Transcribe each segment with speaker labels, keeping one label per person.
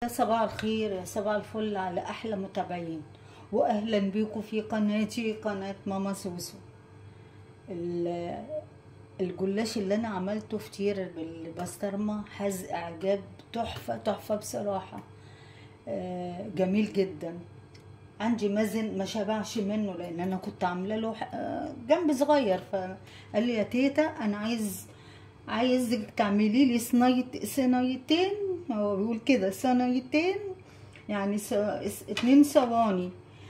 Speaker 1: يا صباح الخير يا صباح الفل على احلى متابعين واهلا بيكم في قناتي قناه ماما سوسو ال- الجلاش اللي انا عملته فطير بالبسطرمه حاز اعجاب تحفه تحفه بصراحه آه، جميل جدا عندي مازن ما شبعش منه لان انا كنت عامله له آه، جنب صغير فقال لي يا تيتا انا عايز عايزك تعملي لي صينيه صينيتين هو بيقول كده صينيتين يعني س... اس- اتنين صواني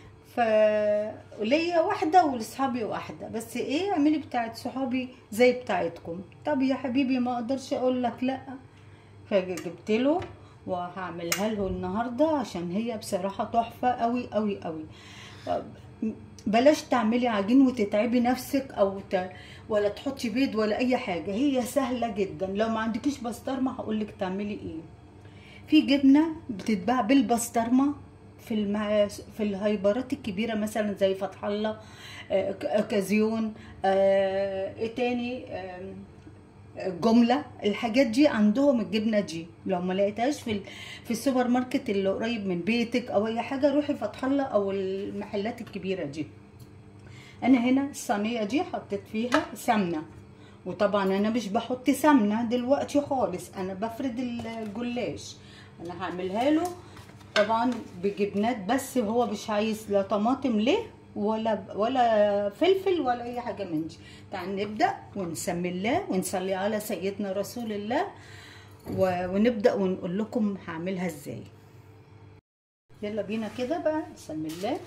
Speaker 1: فليا واحدة ولصحابي واحدة بس ايه اعملي بتاعت صحابي زي بتاعتكم طب يا حبيبي ما اقدرش اقول لك لا فجبت له وهعملها له النهارده عشان هي بصراحه تحفه قوي قوي قوي بلاش تعملي عجين وتتعبي نفسك او ت... ولا تحطي بيض ولا اي حاجه هي سهله جدا لو ما عندكيش بسطرمه هقول لك تعملي ايه في جبنه بتتباع بالبسطرمه في الم... في الهايبرات الكبيره مثلا زي فتح الله آه، ك- اوكازيون آه، ايه تاني آم، جمله الحاجات دي عندهم الجبنه دي لو ما لقيتهاش في ال- في السوبر ماركت اللي قريب من بيتك او اي حاجه روحي فتح الله او المحلات الكبيره دي انا هنا الصينيه دي حطيت فيها سمنه وطبعا انا مش بحط سمنه دلوقتي خالص انا بفرد الجلاش انا هعملها له طبعا بجبنات بس هو مش عايز لا طماطم ليه ولا ولا فلفل ولا اي حاجه من دي تعال نبدا ونسمي الله ونصلي على سيدنا رسول الله و- ونبدا ونقول لكم هعملها ازاي يلا بينا كده بقى نسمي الله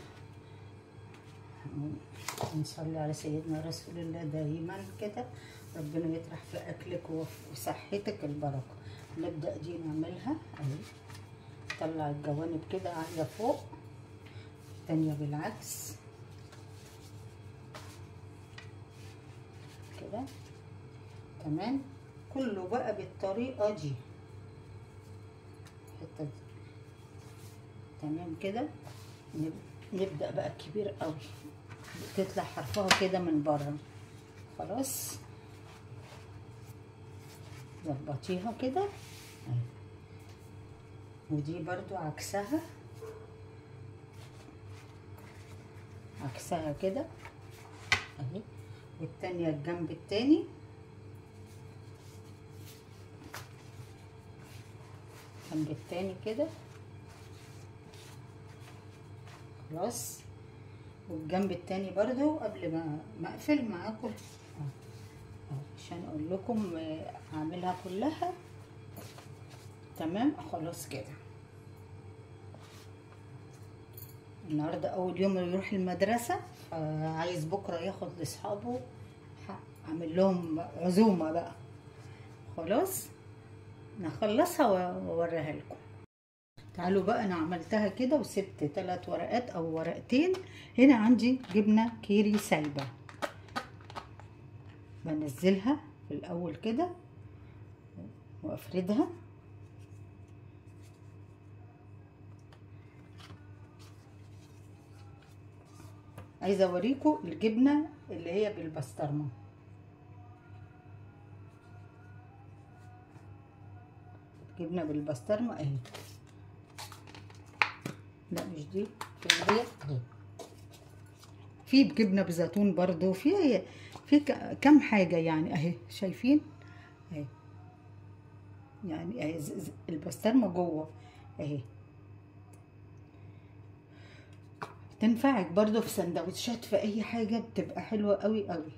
Speaker 1: ونصلي على سيدنا رسول الله دايما كده ربنا يطرح في اكلك وفي صحتك البركه نبدا دي نعملها اهي طلع الجوانب كده عاليه فوق التانية بالعكس كده تمام كله بقى بالطريقه دي الحته دي تمام كده نب- نبدا بقى الكبير قوي تطلع حرفها كده من بره خلاص ظبطيها كده أهي. ودي برضو عكسها عكسها كده اهي والتانية الجنب التاني الجنب التاني كده خلاص والجنب التاني برضو قبل ما ما اقفل معاكم آه. آه، عشان اقول لكم آه، هعملها كلها تمام خلاص كده النهارده اول يوم يروح المدرسه فعايز بكره ياخد لاصحابه ح- اعمل لهم عزومه بقى خلاص نخلصها و- واوريها لكم تعالوا بقى انا عملتها كده وسبت ثلاث ورقات او ورقتين هنا عندي جبنه كيري سايبه بنزلها في الاول كده وافردها عايزه اوريكم الجبنه اللي هي بالبسطرمه جبنه بالبسطرمه اهي لا مش دي في دي اهي في جبنه بزيتون برضو في في ك- كم حاجه يعني اهي شايفين اهي يعني اهي ز- ز- البسطرمه جوه اهي تنفعك برضو في سندوتشات في اي حاجه بتبقى حلوه قوي قوي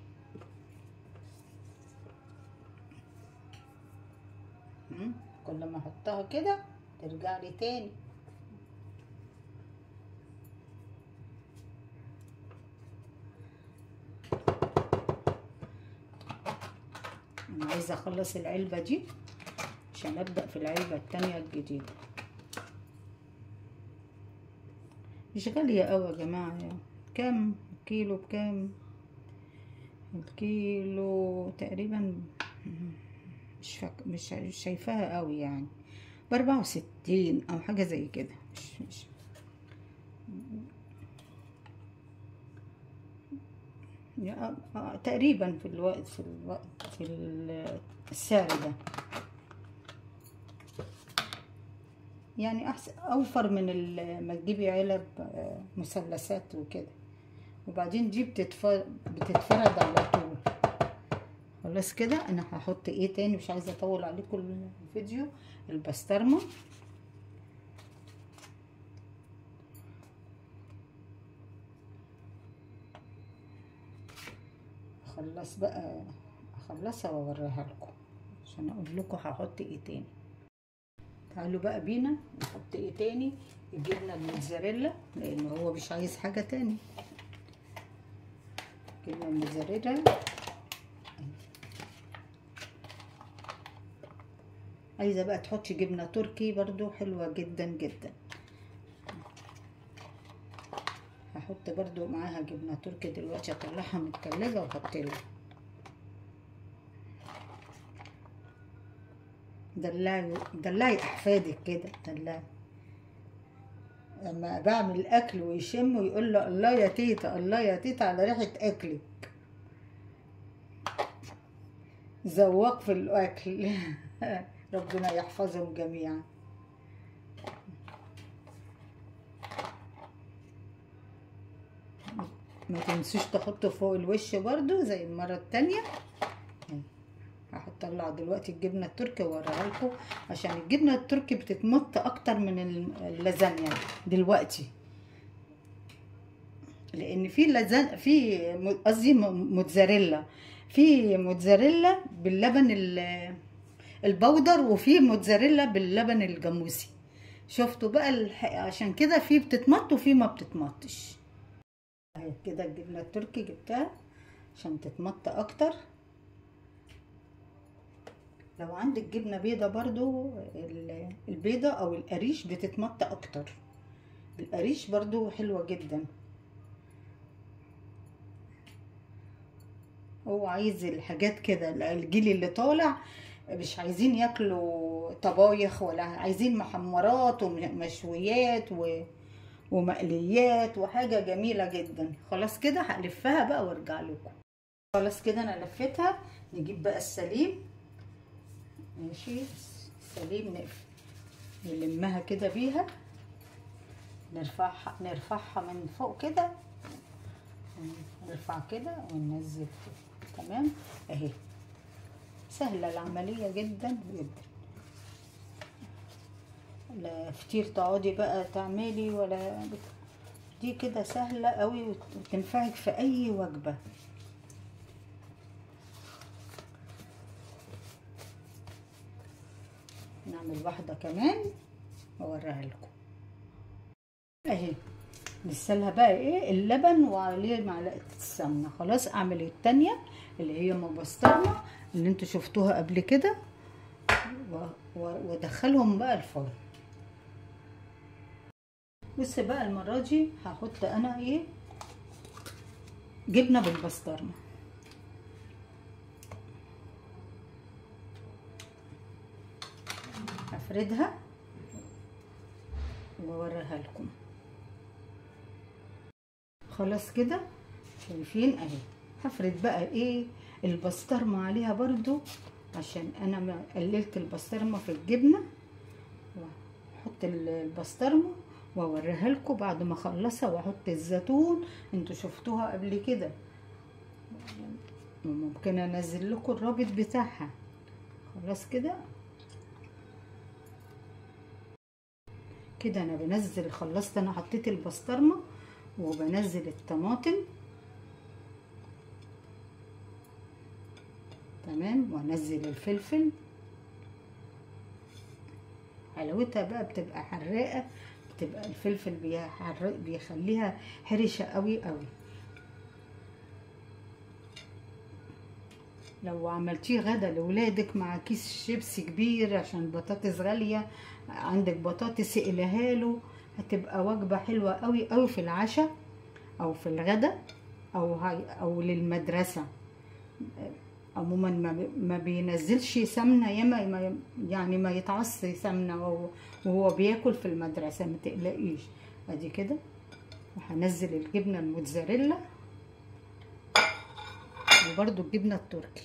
Speaker 1: مم، كل ما احطها كده ترجع لي تاني انا عايزه اخلص العلبه دي عشان ابدا في العلبه التانية الجديده مش غالية أوي يا جماعة يعني. كام كيلو بكام الكيلو تقريبا مش فاك... مش مش شايفاها قوي يعني بأربعة وستين أو حاجة زي كده مش مش يا- آه، تقريبا في الوقت في الوقت في ال- السعر ده يعني احسن اوفر من ال- ما تجيبي علب آه، مثلثات وكده وبعدين دي بتتف... بتتفرد على طول خلاص كده انا هحط ايه تاني مش عايزه اطول عليكم الفيديو البسطرمه اخلص بقى اخلصها واوريها لكم عشان اقول لكم هحط ايه تاني تعالوا بقى بينا نحط ايه تاني الجبنه الموتزاريلا لان هو مش عايز حاجه تاني جبنه الموتزاريلا عايزه بقى تحطي جبنه تركي برضو حلوه جدا جدا هحط برضو معاها جبنه تركي دلوقتي اطلعها من التلاجة واحط لها دلعي دلعي احفادك كده دلعي لما بعمل اكل ويشم ويقول له الله يا تيتا الله يا تيتا على ريحه اكلك ذواق في الاكل ربنا يحفظهم جميعا ما تنسوش تحطوا فوق الوش برضو زي المرة التانية هحط اطلع دلوقتي الجبنة التركي واوريها لكم عشان الجبنة التركي بتتمط اكتر من اللازانيا دلوقتي لان في لازان في قصدي موتزاريلا في موتزاريلا باللبن البودر وفي موتزاريلا باللبن الجاموسي شفتوا بقى الح... عشان كده في بتتمط وفي ما بتتمطش اهي كده الجبنه التركي جبتها عشان تتمط اكتر لو عندك جبنه بيضه برضو البيضه او القريش بتتمط اكتر القريش برضو حلوه جدا هو عايز الحاجات كده الجيل اللي طالع مش عايزين ياكلوا طبايخ ولا عايزين محمرات ومشويات و... ومقليات وحاجه جميله جدا خلاص كده هلفها بقى وارجع لكم خلاص كده انا لفيتها نجيب بقى السليم ماشي السليم نقف نلمها كده بيها نرفعها نرفعها من فوق كده نرفع كده وننزل كده تمام اهي سهله العمليه جدا جدا لا كتير تقعدي بقى تعملي ولا دي كده سهله قوي وتنفعك في اي وجبه نعمل واحده كمان واوريها لكم اهي لسه بقى ايه اللبن وعليه معلقه السمنه خلاص اعمل التانية اللي هي مبسطرمه اللي انتوا شفتوها قبل كده وادخلهم بقى الفرن بص بقى المره دي هحط انا ايه جبنه بالبسطرمه هفردها واوريها لكم خلاص كده شايفين اهي هفرد بقى ايه البسطرمه عليها برضو عشان انا قللت البسطرمه في الجبنه واحط البسطرمه واوريها لكم بعد ما اخلصها واحط الزيتون انتوا شفتوها قبل كده ممكن انزل لكم الرابط بتاعها خلاص كده كده انا بنزل خلصت انا حطيت البسطرمه وبنزل الطماطم تمام وانزل الفلفل حلاوتها بقى بتبقى حراقه بتبقى الفلفل بيحرق بيخليها حرشه قوي قوي لو عملتيه غدا لولادك مع كيس شيبسي كبير عشان بطاطس غاليه عندك بطاطس اقلها له هتبقى وجبه حلوه قوي قوي في العشاء او في الغدا او هاي او للمدرسه عموما ما, ما بينزلش سمنه ياما يعني ما يتعصي سمنه وهو بياكل في المدرسه ما تقلقيش ادي كده وهنزل الجبنه الموتزاريلا وبرده الجبنه التركي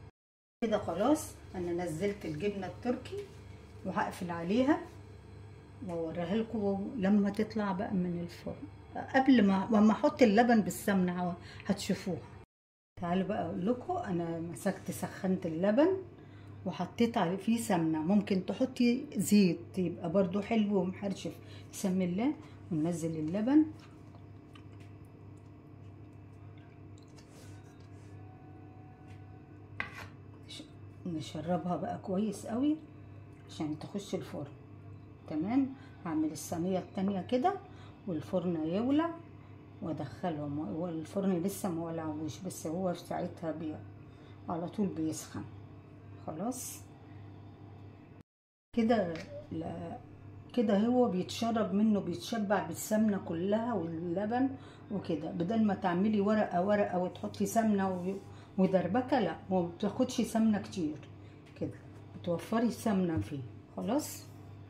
Speaker 1: كده خلاص انا نزلت الجبنه التركي وهقفل عليها واوريها لكم لما تطلع بقى من الفرن قبل ما لما احط اللبن بالسمنه هتشوفوها تعالوا بقى اقول لكم انا مسكت سخنت اللبن وحطيت عليه فيه سمنه ممكن تحطي زيت يبقى برضو حلو ومحرشف بسم الله وننزل اللبن نشربها بقى كويس قوي عشان تخش الفرن تمام هعمل الصينيه التانية كده والفرن يولع وادخلهم والفرن لسه ما ولعوش بس هو في ساعتها بي على طول بيسخن خلاص كده لا كده هو بيتشرب منه بيتشبع بالسمنه كلها واللبن وكده بدل ما تعملي ورقه ورقه وتحطي سمنه ودربكه لا ما بتاخدش سمنه كتير كده بتوفري السمنه فيه خلاص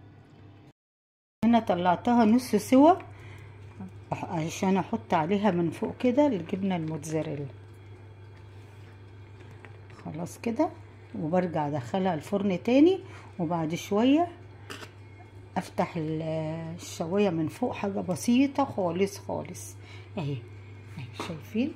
Speaker 1: هنا طلعتها نص سوا عشان احط عليها من فوق كده الجبنه الموتزاريلا خلاص كده وبرجع ادخلها الفرن تاني وبعد شويه افتح الشوايه من فوق حاجه بسيطه خالص خالص اهي اهي شايفين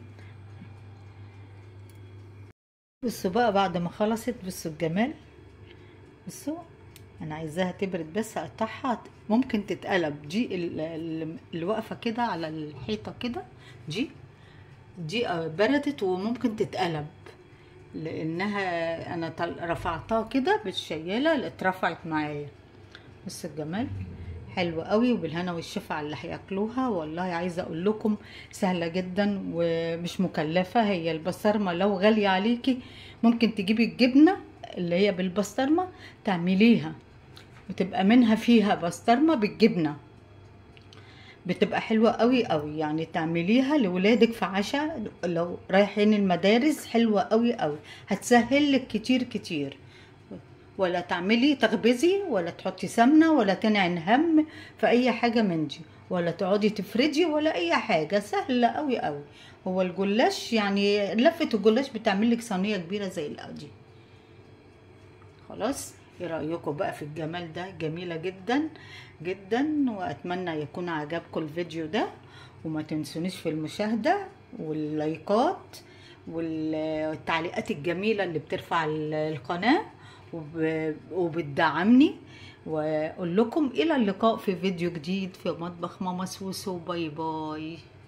Speaker 1: بصوا بقى بعد ما خلصت بصوا الجمال بصوا انا عايزاها تبرد بس اقطعها ممكن تتقلب دي اللي واقفه كده على الحيطه كده دي دي بردت وممكن تتقلب لانها انا رفعتها كده بالشياله اترفعت معايا بص الجمال حلوة قوي وبالهنا والشفا على اللي هياكلوها والله عايزه اقول لكم سهله جدا ومش مكلفه هي البسطرمه لو غاليه عليكي ممكن تجيبي الجبنه اللي هي بالبسطرمه تعمليها وتبقى منها فيها بسطرمه بالجبنه بتبقى حلوه قوي قوي يعني تعمليها لولادك في عشاء لو رايحين المدارس حلوه قوي قوي هتسهل لك كتير كتير ولا تعملي تخبزي ولا تحطي سمنه ولا تنعن هم في اي حاجه من دي ولا تقعدي تفردي ولا اي حاجه سهله قوي قوي هو الجلاش يعني لفه الجلاش بتعمل لك صينيه كبيره زي دي خلاص ايه رايكم بقى في الجمال ده جميله جدا جدا واتمنى يكون عجبكم الفيديو ده وما تنسونيش في المشاهده واللايكات والتعليقات الجميله اللي بترفع القناه وبتدعمني واقول لكم الى اللقاء في فيديو جديد في مطبخ ماما سوسو باي باي